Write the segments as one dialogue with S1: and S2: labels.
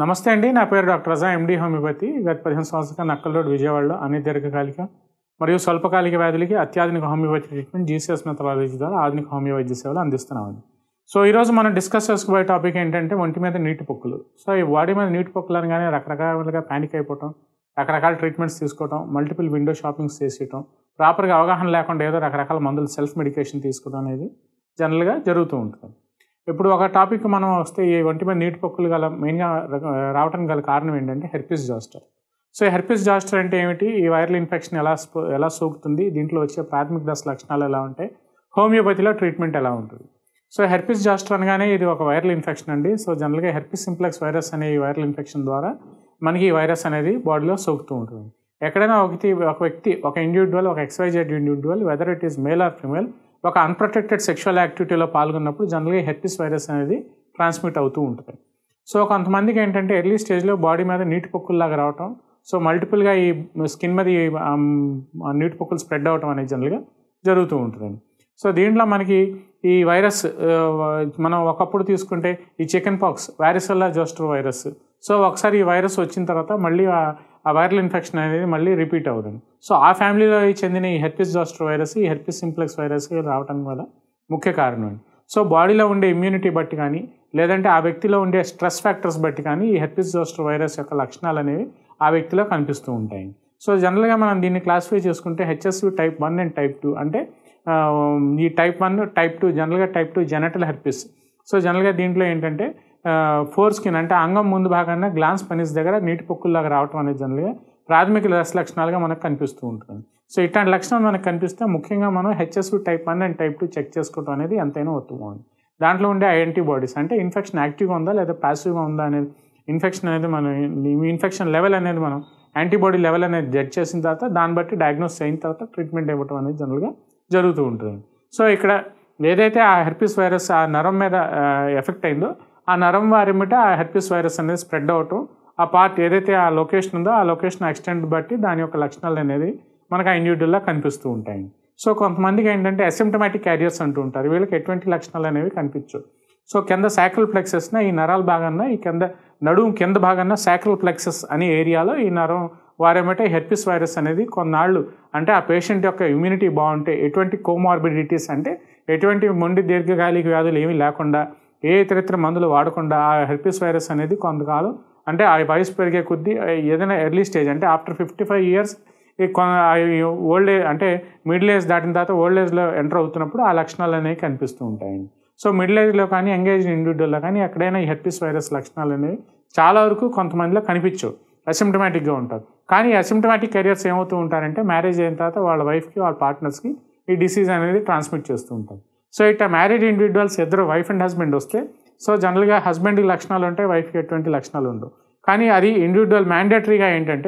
S1: నమస్తే అండి నా పేరు డాక్టర్ రజా ఎండి హోమియోపతి గత పదిహేను సంవత్సరాలుగా నక్కల్ రోడ్ విజయవాడలో అన్ని దీర్ఘకాలిక మరియు స్వల్పకాలిక వ్యాధులకి అత్యాధునిక హోమియోపతి ట్రీట్మెంట్ జీసీఎస్ మెథడాలజీ ద్వారా ఆధునిక హోమియో వైద్య సేవలు అందిస్తున్నామండి సో ఈరోజు మనం డిస్కస్ చేసుకోబోయే టాపిక్ ఏంటంటే ఒంటి మీద నీటి పొక్కులు సో ఈ బాడీ మీద నీటి పొక్కులు అనగానే రకరకాలుగా ప్యానిక్ అయిపోవటం రకరకాల ట్రీట్మెంట్స్ తీసుకోవటం మల్టిపుల్ విండో షాపింగ్స్ చేసేయటం ప్రాపర్గా అవగాహన లేకుండా ఏదో రకరకాల మందులు సెల్ఫ్ మెడికేషన్ తీసుకోవడం అనేది జనరల్గా జరుగుతూ ఉంటుంది ఇప్పుడు ఒక టాపిక్ మనం వస్తే ఈ ఒంటి మీద నీటి పొక్కులు గల మెయిన్గా రావడానికి గల కారణం ఏంటంటే herpes zoster so herpes zoster అంటే ఏమిటి ఈ వైరల్ ఇన్ఫెక్షన్ ఎలా స్పో- ఎలా సోకుతుంది దీంట్లో వచ్చే ప్రాథమిక దశ లక్షణాలు ఎలా ఉంటాయి హోమియోపతిలో ట్రీట్మెంట్ ఎలా ఉంటుంది సో హెర్పిస్ జాస్టర్ అనగానే ఇది ఒక వైరల్ ఇన్ఫెక్షన్ అండి సో జనరల్గా హెర్పిస్ సింప్లెక్స్ వైరస్ అనే ఈ వైరల్ ఇన్ఫెక్షన్ ద్వారా మనకి ఈ వైరస్ అనేది బాడీలో సోకుతూ ఉంటుంది ఎక్కడైనా ఒకటి ఒక వ్యక్తి ఒక ఇండివిజువల్ ఒక X Y Z individual whether it is male or female ఒక అన్ప్రొటెక్టెడ్ సెక్షువల్ యాక్టివిటీలో పాల్గొన్నప్పుడు జనరల్గా హెర్పిస్ వైరస్ అనేది ట్రాన్స్మిట్ అవుతూ ఉంటుంది సో కొంతమందికి ఏంటంటే ఎర్లీ స్టేజ్లో బాడీ మీద నీటి పొక్కుల్లాగా రావటం సో మల్టిపుల్గా ఈ స్కిన్ మీద ఈ ఆమ్, ఆ నీటి పొక్కులు స్ప్రెడ్ అవటం అనేది జనరల్గా జరుగుతూ ఉంటుందండి సో దీంట్లో మనకి ఈ వైరస్ ఆ, మనం ఒకప్పుడు తీసుకుంటే ఈ chicken pox varicella zoster virus so ఒకసారి ఈ వైరస్ వచ్చిన తర్వాత మళ్ళీ ఆ ఆ వైరల్ ఇన్ఫెక్షన్ అనేది మళ్ళీ రిపీట్ అవుతుంది సో ఆ ఫ్యామిలీలో చెందిన ఈ హెర్పిస్ జోస్టర్ వైరస్ ఈ హెర్పిస్ సింప్లెక్స్ వైరస్ రావడానికి వల్ల ముఖ్య కారణం అండి సో బాడీలో ఉండే ఇమ్యూనిటీ బట్టి కానీ లేదంటే ఆ వ్యక్తిలో ఉండే స్ట్రెస్ ఫ్యాక్టర్స్ బట్టి కానీ ఈ హెర్పిస్ జోస్టర్ వైరస్ యొక్క లక్షణాలు అనేవి ఆ వ్యక్తిలో కనిపిస్తూ ఉంటాయి సో జనరల్గా మనం దీన్ని క్లాసిఫై చేసుకుంటే HSV type one and type two అంటే ఆ, ఈ టైప్ వన్ టైప్ టూ జనరల్గా type two genital herpes so జనరల్గా దీంట్లో ఏంటంటే ఫోర్ స్కిన్ అంటే అంగం ముందు భాగాన గ్లాన్స్ పనిస్ దగ్గర నీటి పొక్కుల్లాగా రావటం అనేది జనరల్గా ప్రాథమిక రస లక్షణాలుగా మనకు కనిపిస్తూ ఉంటుంది సో ఇట్లాంటి లక్షణాలు మనకు కనిపిస్తే ముఖ్యంగా మనం HSV type one and type two check చేసుకోవడం అనేది ఎంతైనా ఉత్తమం దాంట్లో ఉండే యాంటీబాడీస్ అంటే ఇన్ఫెక్షన్ యాక్టివ్గా ఉందా లేదా ప్యాసివ్గా ఉందా అనేది ఇన్ఫెక్షన్ అనేది మనం ఈ ఇన్ఫెక్షన్ లెవెల్ అనేది మనం యాంటీబాడీ లెవెల్ అనేది జడ్జ్ చేసిన తర్వాత దాన్ని బట్టి డయాగ్నోస్ అయిన తర్వాత ట్రీట్మెంట్ ఇవ్వటం అనేది జనరల్గా జరుగుతూ ఉంటుంది సో ఇక్కడ ఏదైతే ఆ హెర్పిస్ వైరస్ ఆ నరం మీద ఎఫెక్ట్ అయిందో ఆ నరం వారి మీద ఆ హెర్పిస్ వైరస్ అనేది స్ప్రెడ్ అవటం ఆ పార్ట్ ఏదైతే ఆ లొకేషన్ ఉందో ఆ లొకేషన్ ఎక్స్టెంట్ బట్టి దాని యొక్క లక్షణాలు అనేది మనకు ఆ ఇండివిజువల్లా కనిపిస్తూ ఉంటాయి సో కొంతమందికి ఏంటంటే అసిమ్టమాటిక్ క్యారియర్స్ అంటూ ఉంటారు వీళ్ళకి ఎటువంటి లక్షణాలు అనేవి కనిపించవు సో కింద సాక్రల్ ప్లెక్సెస్న ఈ నరాల భాగాన ఈ కింద నడుము కింద భాగాన సాక్రల్ ప్లెక్సెస్ అనే ఏరియాలో ఈ నరం వారేమంటే హెర్పిస్ వైరస్ అనేది కొన్నాళ్ళు అంటే ఆ పేషెంట్ యొక్క ఇమ్యూనిటీ బాగుంటే ఎటువంటి కోమార్బిడిటీస్ అంటే ఎటువంటి మొండి దీర్ఘకాలిక వ్యాధులు ఏమీ లేకుండా ఏ ఇతరితర మందులు వాడకుండా ఆ హెర్పిస్ వైరస్ అనేది కొంతకాలం అంటే ఆ వయసు పెరిగే కొద్దీ ఏదైనా ఎర్లీ స్టేజ్ అంటే ఆఫ్టర్ ఫిఫ్టీ ఫైవ్ ఇయర్స్ ఈ ఓల్డ్ ఏజ్ అంటే మిడిల్ ఏజ్ దాటిన తర్వాత ఓల్డ్ ఏజ్లో ఎంటర్ అవుతున్నప్పుడు ఆ లక్షణాలు అనేవి కనిపిస్తూ ఉంటాయండి సో మిడిల్ ఏజ్లో కానీ యంగేజ్ ఇండివిజువల్లో కానీ ఎక్కడైనా ఈ హెర్పిస్ వైరస్ లక్షణాలు అనేవి చాలా వరకు కొంతమందిలో కనిపించవు అసిమ్టమాటిక్గా ఉంటారు కానీ అసిమ్టమాటిక్ కెరియర్స్ ఏమవుతూ ఉంటారంటే మ్యారేజ్ అయిన తర్వాత వాళ్ళ వైఫ్కి వాళ్ళ పార్ట్నర్స్కి ఈ డిసీజ్ అనేది ట్రాన్స్మిట్ చేస్తూ ఉంటారు సో ఇట్లా మ్యారీడ్ ఇండివిజువల్స్ ఇద్దరు వైఫ్ అండ్ హస్బెండ్ వస్తే సో జనరల్గా హస్బెండ్కి లక్షణాలు ఉంటాయి వైఫ్కి ఎటువంటి లక్షణాలు ఉండవు కానీ అది ఇండివిజువల్ మ్యాండేటరీగా ఏంటంటే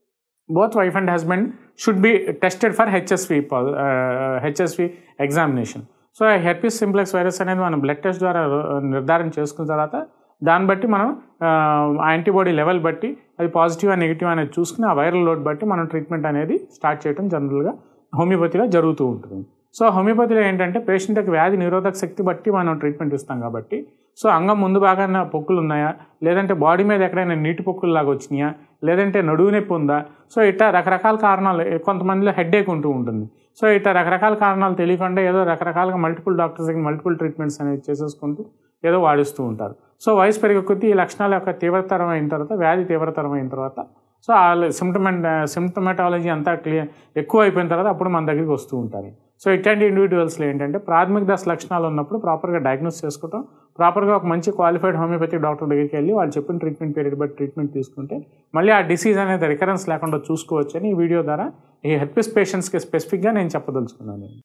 S1: both wife and husband should be tested for HSV HSV examination so herpes simplex virus అనేది మనం బ్లడ్ టెస్ట్ ద్వారా నిర్ధారణ చేసుకున్న తర్వాత దాన్ని బట్టి మనం యాంటీబాడీ లెవెల్ బట్టి అది పాజిటివ్ నెగిటివ్ అనేది చూసుకుని ఆ వైరల్ లోడ్ బట్టి మనం ట్రీట్మెంట్ అనేది స్టార్ట్ చేయడం జనరల్గా హోమియోపతిలో జరుగుతూ ఉంటుంది సో హోమియోపతిలో ఏంటంటే పేషెంట్ యొక్క వ్యాధి నిరోధక శక్తి బట్టి మనం ట్రీట్మెంట్ ఇస్తాం కాబట్టి సో అంగం ముందు భాగాన పొక్కులు ఉన్నాయా లేదంటే బాడీ మీద ఎక్కడైనా నీటి పొక్కులు లాగా వచ్చినాయా లేదంటే నడువు నొప్పి ఉందా సో ఇట్లా రకరకాల కారణాలు కొంతమందిలో హెడ్ఏక్ ఉంటూ ఉంటుంది సో ఇట్లా రకరకాల కారణాలు తెలియకుండా ఏదో రకరకాలుగా మల్టిపుల్ డాక్టర్స్ మల్టిపుల్ ట్రీట్మెంట్స్ అనేవి చేసేసుకుంటూ ఏదో వాడిస్తూ ఉంటారు సో వయసు పెరిగే కొద్దీ ఈ లక్షణాల యొక్క తీవ్రతరం అయిన తర్వాత వ్యాధి తీవ్రతరం అయిన తర్వాత సో ఆ సిమ్టమెంట్ సిమ్టమెటాలజీ అంతా క్లియర్ ఎక్కువ అయిపోయిన తర్వాత అప్పుడు మన దగ్గరికి వస్తూ ఉంటారు సో ఇట్లాంటి ఇండివిజువల్స్లో ఏంటంటే ప్రాథమిక దశ లక్షణాలు ఉన్నప్పుడు ప్రాపర్గా డయాగ్నోస్ చేసుకోవడం ప్రాపర్గా ఒక మంచి క్వాలిఫైడ్ హోమియోపతి డాక్టర్ దగ్గరికి వెళ్ళి వాళ్ళు చెప్పిన ట్రీట్మెంట్ పీరియడ్ బట్టి ట్రీట్మెంట్ తీసుకుంటే మళ్ళీ ఆ డిసీజ్ అనేది రికరెన్స్ లేకుండా చూసుకోవచ్చు అని ఈ వీడియో ద్వారా ఈ హెర్పిస్ పేషెంట్స్కి స్పెసిఫిక్గా నేను చెప్పదలుచుకున్నాను